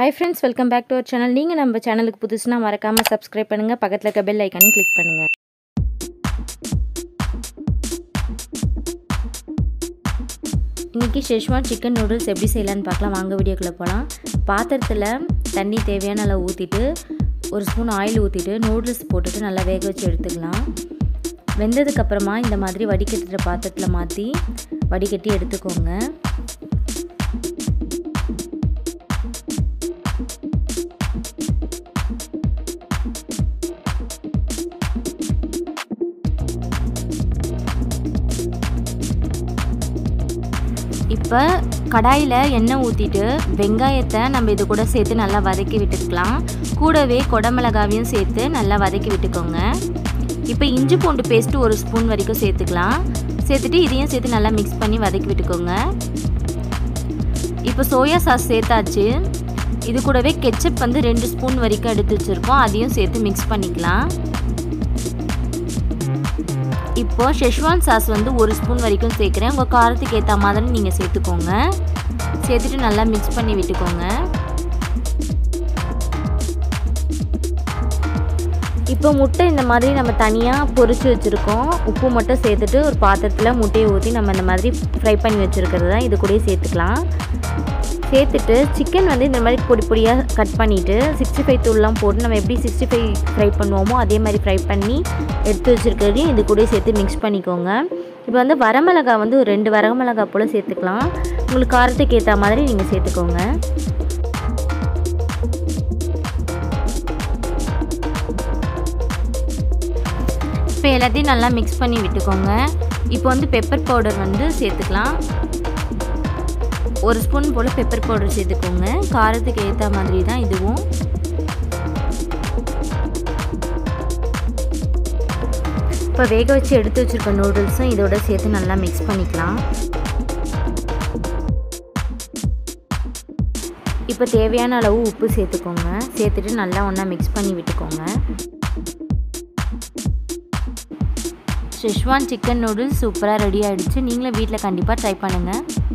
hi friends welcome back to our channel நீங்கள் நம்ம சேனலுக்கு புதுசுனா மறக்காமல் சப்ஸ்கிரைப் பண்ணுங்கள் பக்கத்தில் இருக்க பெல் ஐக்கானையும் கிளிக் பண்ணுங்கள் இன்றைக்கி ஷெஷ்வான் சிக்கன் நூடுல்ஸ் எப்படி செய்யலான்னு பார்க்கலாம் வாங்க வீடியோக்குள்ளே போகலாம் பாத்திரத்தில் தண்ணி தேவையான அளவு ஊற்றிட்டு ஒரு ஸ்பூன் ஆயில் ஊற்றிட்டு நூடுல்ஸ் போட்டுட்டு நல்லா வேக வச்சு எடுத்துக்கலாம் வெந்ததுக்கப்புறமா இந்த மாதிரி வடிகட்டுற பாத்திரத்தில் மாற்றி வடிகட்டி எடுத்துக்கோங்க இப்போ கடாயில் எண்ணெய் ஊற்றிட்டு வெங்காயத்தை நம்ம இது கூட சேர்த்து நல்லா வதக்கி விட்டுக்கலாம் கூடவே கொடமிளகாவையும் சேர்த்து நல்லா வதக்கி விட்டுக்கோங்க இப்போ இஞ்சி பூண்டு பேஸ்ட்டு ஒரு ஸ்பூன் வரைக்கும் சேர்த்துக்கலாம் சேர்த்துட்டு இதையும் சேர்த்து நல்லா மிக்ஸ் பண்ணி வதக்கி விட்டுக்கோங்க இப்போ சோயா சாஸ் சேர்த்தாச்சு இது கூடவே கெச்சப் வந்து ரெண்டு ஸ்பூன் வரைக்கும் எடுத்து வச்சுருக்கோம் அதையும் சேர்த்து மிக்ஸ் பண்ணிக்கலாம் இப்போ ஷெஷ்வான் சாஸ் வந்து ஒரு ஸ்பூன் வரைக்கும் சேர்க்குறேன் உங்கள் காரத்துக்கு ஏற்ற மாதிரி நீங்கள் சேர்த்துக்கோங்க சேர்த்துட்டு நல்லா மிக்ஸ் பண்ணி விட்டுக்கோங்க இப்போ முட்டை இந்த மாதிரி நம்ம தனியாக பொரிச்சு வச்சுருக்கோம் உப்பு மட்டும் சேர்த்துட்டு ஒரு பாத்திரத்தில் முட்டையை ஊற்றி நம்ம இந்த மாதிரி ஃப்ரை பண்ணி வச்சுருக்கிறது தான் இது கூடயே சேர்த்துக்கலாம் சேர்த்துட்டு சிக்கன் வந்து இந்த மாதிரி பொடி பொடியாக கட் பண்ணிவிட்டு சிக்ஸ்டி ஃபைவ் தூள்லாம் போட்டு நம்ம எப்படி சிக்ஸ்டி ஃபைவ் ஃப்ரை பண்ணுவோமோ அதே மாதிரி ஃப்ரை பண்ணி எடுத்து வச்சுருக்கிறதையும் இது கூட சேர்த்து மிக்ஸ் பண்ணிக்கோங்க இப்போ வந்து வரமிளகா வந்து ஒரு ரெண்டு வரமிளகா போல் சேர்த்துக்கலாம் உங்களுக்கு காரத்துக்கு ஏற்ற மாதிரி நீங்கள் சேர்த்துக்கோங்க இப்போ எல்லாத்தையும் நல்லா மிக்ஸ் பண்ணி விட்டுக்கோங்க இப்போ வந்து பெப்பர் பவுடர் வந்து சேர்த்துக்கலாம் ஒரு ஸ்பூன் போல் பெப்பர் பவுடர் சேர்த்துக்கோங்க காரத்துக்கு ஏற்ற மாதிரி தான் இதுவும் இப்போ வேக வச்சு எடுத்து வச்சுருக்க நூடுல்ஸும் இதோட சேர்த்து நல்லா மிக்ஸ் பண்ணிக்கலாம் இப்போ தேவையான அளவு உப்பு சேர்த்துக்கோங்க சேர்த்துட்டு நல்லா ஒன்றா மிக்ஸ் பண்ணி விட்டுக்கோங்க ஷெஷ்வான் சிக்கன் நூடுல்ஸ் சூப்பராக ரெடி ஆகிடுச்சு நீங்களும் வீட்டில் கண்டிப்பாக ட்ரை பண்ணுங்கள்